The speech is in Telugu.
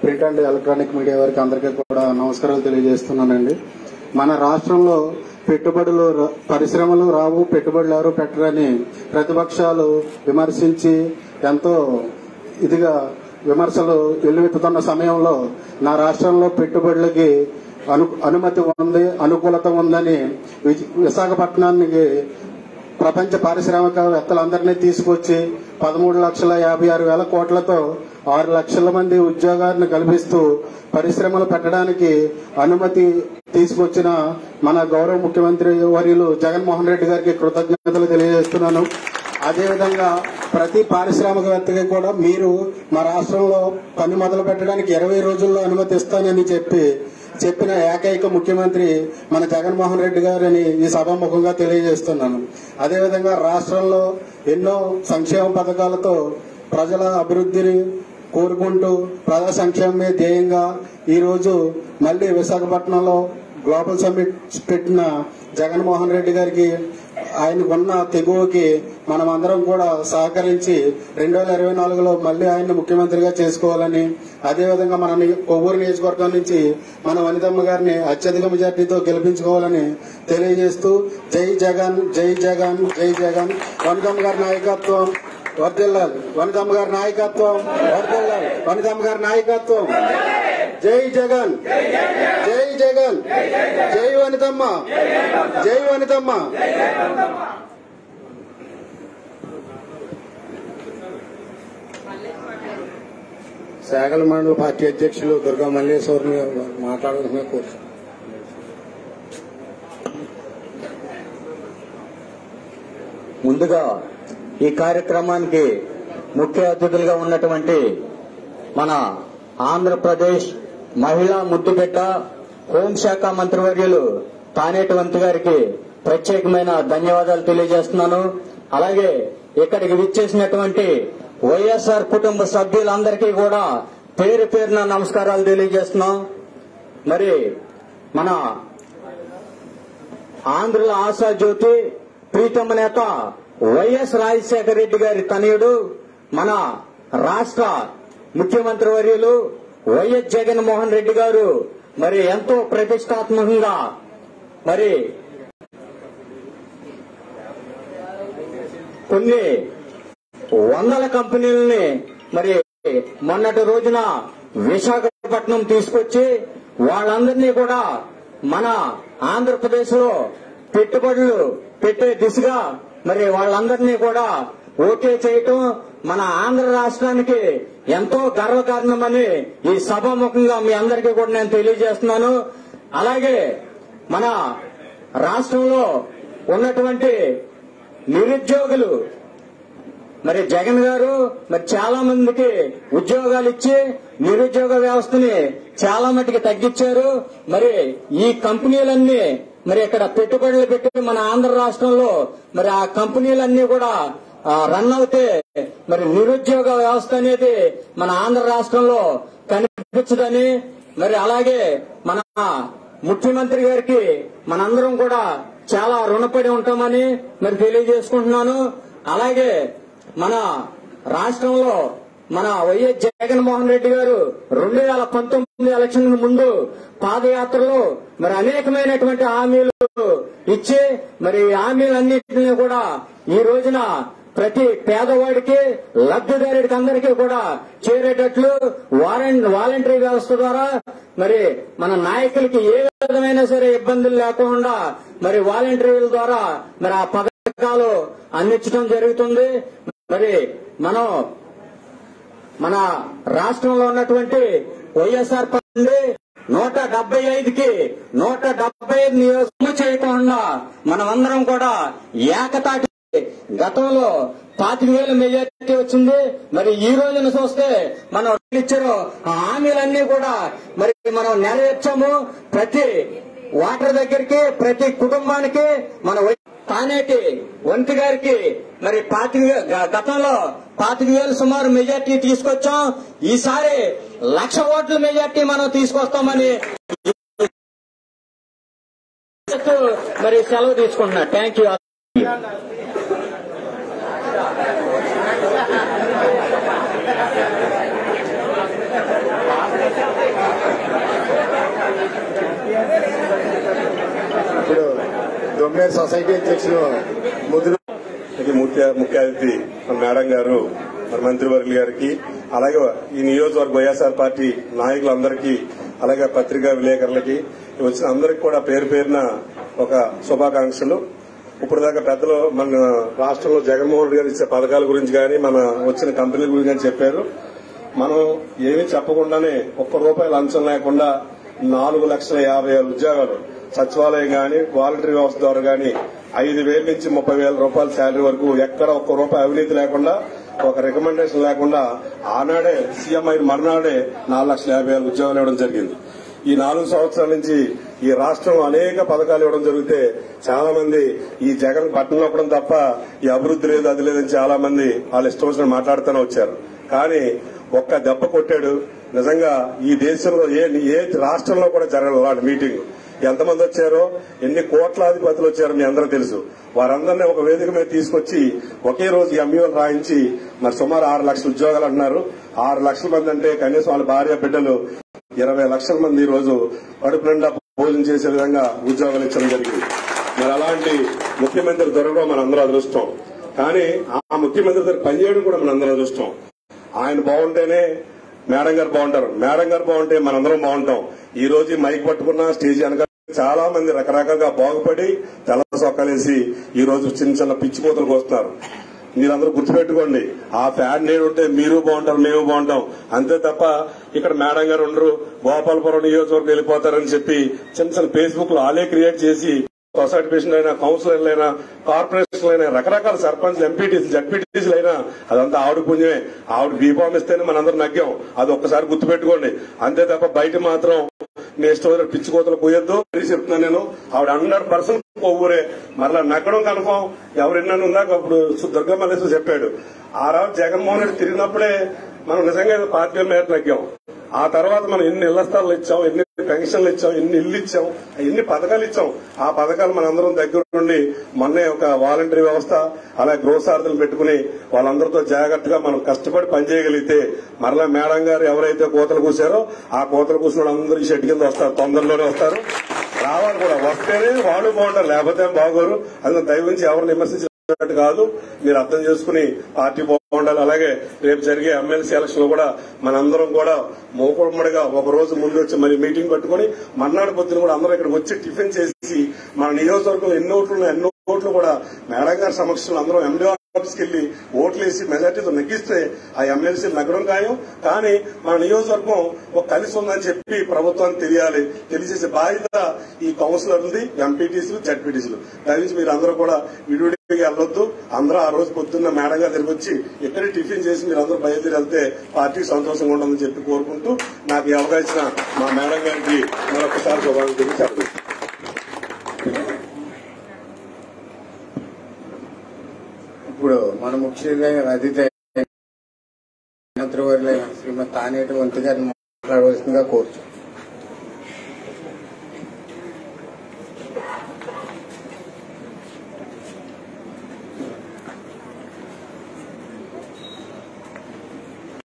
ప్రింట్ అండ్ ఎలక్ట్రానిక్ మీడియా వారికి అందరికీ కూడా నమస్కారాలు తెలియజేస్తున్నానండి మన రాష్ట్రంలో పెట్టుబడులు ర- పరిశ్రమలు రావు పెట్టుబడులు ఎవరు పెట్టరని ప్రతిపక్షాలు విమర్శించి ఎంతో ఇదిగా విమర్శలు వెల్లువెత్తుతున్న సమయంలో నా రాష్ట్రంలో పెట్టుబడులకి అను అనుమతి ఉంది అనుకూలత ఉందని విజ- విశాఖపట్నానికి ప్రపంచ పారిశ్రామికవేత్తలందరినీ తీసుకొచ్చి పదమూడు లక్షల యాభై ఆరు వేల కోట్లతో ఆరు లక్షల మంది ఉద్యోగాలను కల్పిస్తూ పరిశ్రమలు పెట్టడానికి అనుమతి తీసుకొచ్చిన మన గౌరవ ముఖ్యమంత్రి వర్యులు జగన్మోహన్ రెడ్డి గారికి కృతజ్ఞతలు తెలియజేస్తున్నాను అదేవిధంగా ప్రతి పారిశ్రామికవేత్తకి కూడా మీరు మా రాష్ట్రంలో పని మొదలు పెట్టడానికి ఇరవై రోజుల్లో అనుమతి ఇస్తానని చెప్పి చెప్పిన ఏకైక ముఖ్యమంత్రి మన జగన్మోహన్ రెడ్డి గారని ఈ సభాముఖంగా తెలియజేస్తున్నాను అదేవిధంగా రాష్ట్రంలో ఎన్నో సంక్షేమ పథకాలతో ప్రజల అభివృద్ధిని కోరుకుంటూ ప్రజా సంక్షేమమే ధ్యేయంగా ఈ రోజు మళ్ళీ విశాఖపట్నంలో గ్లోబల్ సమ్మిట్ పెట్టిన జగన్మోహన్ రెడ్డి గారికి ఆయనకు ఉన్న తెగువకి మనం అందరం కూడా సహకరించి రెండు వేల ఇరవై నాలుగులో మళ్ళీ ఆయన్ని ముఖ్యమంత్రిగా చేసుకోవాలని అదేవిధంగా మన ని- కొవ్వూరు నియోజకవర్గం నుంచి మన వనితమ్మ గారిని అత్యధిక మెజార్టీతో గెలిపించుకోవాలని తెలియజేస్తూ జై జగన్ జై జగన్ జై జగన్ వనితమ్మ గారి నాయకత్వం వర్దిల్లాలి వనితమ్మ గారి నాయకత్వం వర్దిల్లాలి వనితమ్మ గారి నాయకత్వం జై జగన్ జై జగన్ జై వనితమ్మ జై వనితమ్మ శాగల మండల పార్టీ అధ్యక్షులు దుర్గా మల్లేశ్వరిని మాట్లాడాలని కోరుతున్నాను ముందుగా ఈ కార్యక్రమానికి ముఖ్య అతిథులుగా ఉన్నటువంటి మన ఆంధ్రప్రదేశ్ మహిళా ముద్దుబిడ్డ హోంశాఖ మంత్రివర్యులు తానేటి వంతు గారికి ప్రత్యేకమైన ధన్యవాదాలు తెలియజేస్తున్నాను అలాగే ఇక్కడికి విచ్చేసినటువంటి వైఎస్ఆర్ కుటుంబ సభ్యులందరికీ కూడా పేరు పేరున నమస్కారాలు తెలియజేస్తున్నాం మరి మన ఆంధ్రుల ఆశాజ్యోతి ప్రీతమ నేత వైఎస్ రాజశేఖర రెడ్డి గారి తనయుడు మన రాష్ట్ర ముఖ్యమంత్రి వర్యులు వైఎస్ జగన్మోహన్ రెడ్డి గారు మరి ఎంతో ప్రతిష్టాత్మకంగా మరి కొన్ని వందల కంపెనీలని మరి మొన్నటి రోజున విశాఖపట్నం తీసుకొచ్చి వాళ్ళందరినీ కూడా మన ఆంధ్రప్రదేశ్ లో పెట్టుబడులు పెట్టే దిశగా మరి వాళ్ళందరినీ కూడా ఓకే చేయటం మన ఆంధ్ర రాష్ట్రానికి ఎంతో గర్వకారణమని ఈ సభాముఖంగా మీ అందరికీ కూడా నేను తెలియజేస్తున్నాను అలాగే మన రాష్ట్రంలో ఉన్నటువంటి నిరుద్యోగులు మరి జగన్ గారు మరి చాలా మందికి ఉద్యోగాలు ఇచ్చి నిరుద్యోగ వ్యవస్థని చాలా మటుకి తగ్గించారు మరి ఈ కంపెనీలన్నీ మరి ఇక్కడ పెట్టుబడులు పెట్టి మన ఆంధ్ర రాష్ట్రంలో మరి ఆ కంపెనీలన్నీ కూడా ఆ, రన్ అవుతే మరి నిరుద్యోగ వ్యవస్థ అనేది మన ఆంధ్ర రాష్ట్రంలో కనిపించదని మరి అలాగే మన ముఖ్యమంత్రి గారికి మనందరం కూడా చాలా రుణపడి ఉంటామని మరి తెలియజేసుకుంటున్నాను అలాగే మన రాష్ట్రంలో మన వైఎస్ జగన్మోహన్ రెడ్డి గారు రెండు వేల పంతొమ్మిది ఎలక్షన్ ముందు పాదయాత్రలో మరి అనేకమైనటువంటి హామీలు ఇచ్చి మరి ఈ హామీలన్నింటినీ కూడా ఈ రోజున ప్రతి పేదవాడికి లబ్ధిదారుడికి అందరికీ కూడా చేరేటట్లు వారెంట్ వాలంటరీ వ్యవస్థ ద్వారా మరి మన నాయకులకి ఏ విధమైన సరే ఇబ్బందులు లేకుండా మరి వాలంటీర్ల ద్వారా మరి ఆ పథకాలు అందించడం జరుగుతుంది మరి మనం మన రాష్ట్రంలో ఉన్నటువంటి వైఎస్ఆర్ పార్టీ నూట డెబ్బై ఐదుకి నూట డెబ్బై ఐదు నియోజకం చేయకుండా మనమందరం కూడా ఏకతాటి గతంలో పాతిక వేల మెజార్టీ వచ్చింది మరి ఈ రోజున చూస్తే మనం ఇచ్చారు ఆ హామీలన్నీ కూడా మరి మనం నెరవేర్చాము ప్రతి వాటర్ దగ్గరికి ప్రతి కుటుంబానికి మన వై- తానేటి వంతి గారికి మరి పాతిక గ- గతంలో పాతిక వేలు సుమారు మెజార్టీ తీసుకొచ్చాం ఈసారి లక్ష ఓట్ల మెజార్టీ మనం తీసుకొస్తామని చెప్తూ మరి సెలవు తీసుకుంటున్నా థ్యాంక్ యూ వెల్ఫేర్ సొసైటీ అధ్యక్షులు ముదురు ఇది ముఖ్య ముఖ్య అతిథి మన మేడం గారు మన మంత్రివర్యులు గారికి అలాగే ఈ నియోజకవర్గ వైఎస్ఆర్ పార్టీ నాయకులందరికీ అలాగే పత్రికా విలేకరులకి వచ్చిన అందరికి కూడా పేరు పేరున ఒక శుభాకాంక్షలు ఇప్పుడు దాకా పెద్దలు మన రాష్ట్రంలో జగన్మోహన్ రెడ్డి గారు ఇచ్చే పథకాల గురించి కానీ మన వచ్చిన కంపెనీల గురించి కానీ చెప్పారు మనం ఏమీ చెప్పకుండానే ఒక్క రూపాయి లంచం లేకుండా నాలుగు లక్షల యాభై వేల ఉద్యోగాలు సచివాలయం గాని వాలంటరీ వ్యవస్థ ద్వారా గాని ఐదు వేల నుంచి ముప్పై వేల రూపాయల శాలరీ వరకు ఎక్కడ ఒక్క రూపాయి అవినీతి లేకుండా ఒక రికమెండేషన్ లేకుండా ఆనాడే సీఎం అయిన మర్నాడే నాలుగు లక్షల యాభై వేల ఉద్యోగాలు ఇవ్వడం జరిగింది ఈ నాలుగు సంవత్సరాల నుంచి ఈ రాష్ట్రం అనేక పథకాలు ఇవ్వడం జరిగితే చాలా మంది ఈ జగన్ బట్టలు నొక్కడం తప్ప ఈ అభివృద్ధి లేదు అది లేదని చాలా మంది వాళ్ళు ఇష్టం వచ్చిన మాట్లాడుతూనే వచ్చారు కానీ ఒక్క దెబ్బ కొట్టాడు నిజంగా ఈ దేశంలో ఏ ఏ రాష్ట్రంలో కూడా జరగదు అలాంటి మీటింగ్ ఎంతమంది వచ్చారో ఎన్ని కోట్లాధిపతులు వచ్చారో మీ అందరూ తెలుసు వారందరినీ ఒక వేదిక మీద తీసుకొచ్చి ఒకే రోజు ఎంఈఓలు రాయించి మరి సుమారు ఆరు లక్షల ఉద్యోగాలు అంటున్నారు ఆరు లక్షల మంది అంటే కనీసం వాళ్ళ భార్య బిడ్డలు ఇరవై లక్షల మంది ఈ రోజు కడుపు నిండా భోజనం చేసే విధంగా ఉద్యోగాలు ఇచ్చడం జరిగింది మరి అలాంటి ముఖ్యమంత్రి దొరకడం మనందరూ అదృష్టం కానీ ఆ ముఖ్యమంత్రి దగ్గర పనిచేయడం కూడా మనందరూ అదృష్టం ఆయన బాగుంటేనే మేడం గారు బాగుంటారు మేడం గారు బాగుంటే మనందరం బాగుంటాం ఈ రోజు ఈ మైక్ పట్టుకున్న స్టేజ్ వెనక చాలా మంది రకరకాలుగా బాగుపడి తెల్ల సొక్కలేసి ఈ రోజు చిన్న చిన్న పిచ్చి కోతలకు వస్తున్నారు మీరందరూ గుర్తుపెట్టుకోండి ఆ ఫ్యాన్ నేను ఉంటే మీరు బాగుంటారు మేము బాగుంటాం అంతే తప్ప ఇక్కడ మేడం గారు ఉండరు గోపాలపురం నియోజకవర్గం వెళ్ళిపోతారని చెప్పి చిన్న చిన్న ఫేస్బుక్ లో ఆలే క్రియేట్ చేసి సొసైటీ పేషెంట్ అయినా కౌన్సిలర్లు అయినా కార్పొరేషన్లు అయినా రకరకాల సర్పంచ్ ఎంపీటీసీ జడ్పీటీసీలు అయినా అదంతా ఆవిడ పుణ్యమే ఆవిడ బీఫామ్ ఇస్తేనే మనందరం నగ్గాం అది ఒక్కసారి గుర్తుపెట్టుకోండి అంతే తప్ప బయట మాత్రం మీ ఇష్టం వచ్చిన పిచ్చి కోతలు పోయొద్దు అని చెప్తున్నాను నేను ఆవిడ హండ్రెడ్ పర్సెంట్ ఊరే మరలా నగ్గడం కన్ఫామ్ ఎవరిన్నాను ఉందాక అప్పుడు దుర్గా మల్లేశ్వర చెప్పాడు ఆ రోజు జగన్మోహన్ రెడ్డి తిరిగినప్పుడే మనం నిజంగా పార్టీ మీద నగ్గాం ఆ తర్వాత మనం ఎన్ని ఇళ్ల స్థలాలు ఇచ్చాం ఎన్ని పెన్షన్లు ఇచ్చాం ఎన్ని ఇల్లు ఇచ్చాం ఎన్ని పథకాలు ఇచ్చాం ఆ పథకాలు మనందరం దగ్గర నుండి మొన్నే ఒక వాలంటరీ వ్యవస్థ అలాగే గృహసారథులు పెట్టుకుని వాళ్ళందరితో జాగ్రత్తగా మనం కష్టపడి పనిచేయగలిగితే మరలా మేడం గారు ఎవరైతే కోతలు కూసారో ఆ కోతలు కూసిన వాళ్ళందరూ ఈ షెడ్ కింద వస్తారు తొందరలోనే వస్తారు రావాలి కూడా వస్తేనే వాళ్ళు బాగుంటారు లేకపోతే ఏం బాగోరు అందులో దయవించి ఎవరు విమర్శించినట్టు కాదు మీరు అర్థం చేసుకుని పార్టీ బాగుండాలి అలాగే రేపు జరిగే ఎమ్మెల్సీ ఎలక్షన్ లో కూడా మనందరం కూడా మోకుమ్మడిగా ఒక రోజు ముందు వచ్చి మరి మీటింగ్ పెట్టుకుని మర్నాడు పొద్దున కూడా అందరం ఇక్కడికి వచ్చి టిఫిన్ చేసి మన నియోజకవర్గంలో ఎన్ని ఓట్లు ఉన్నాయి, ఎన్నో ఓట్లు కూడా మేడం గారి సమక్షంలో అందరం ఎండి ఆఫీస్కి వెళ్లి ఓట్లు వేసి మెజార్టీతో నెగ్గిస్తే ఆ ఎమ్మెల్సీ నగరం ఖాయం కానీ మన నియోజకవర్గం ఒక కలిసి ఉందని చెప్పి ప్రభుత్వానికి తెలియాలి తెలియజేసే బాధ్యత ఈ కౌన్సిలర్లది ఎంపీటీసీలు జడ్పీటీసీలు దయచేసి మీరు అందరూ కూడా విడివిడిగా వెళ్ళొద్దు అందరూ ఆ రోజు పొద్దున్న మేడం గారు తిరిగి వచ్చి ఇక్కడే టిఫిన్ చేసి మీరు అందరూ బయలుదేరి వెళ్తే పార్టీకి సంతోషంగా ఉంటుందని చెప్పి కోరుకుంటూ నాకు ఈ అవకాశం ఇచ్చిన మా మేడం గారికి మరొకసారి శుభాకాంక్షలు చెప్పండి ఇప్పుడు మన ముఖ్యంగా అతిథి మంత్రివర్యులైన శ్రీమతి తానేటి వంతు గారిని మాట్లాడవలసిందిగా కోరుచు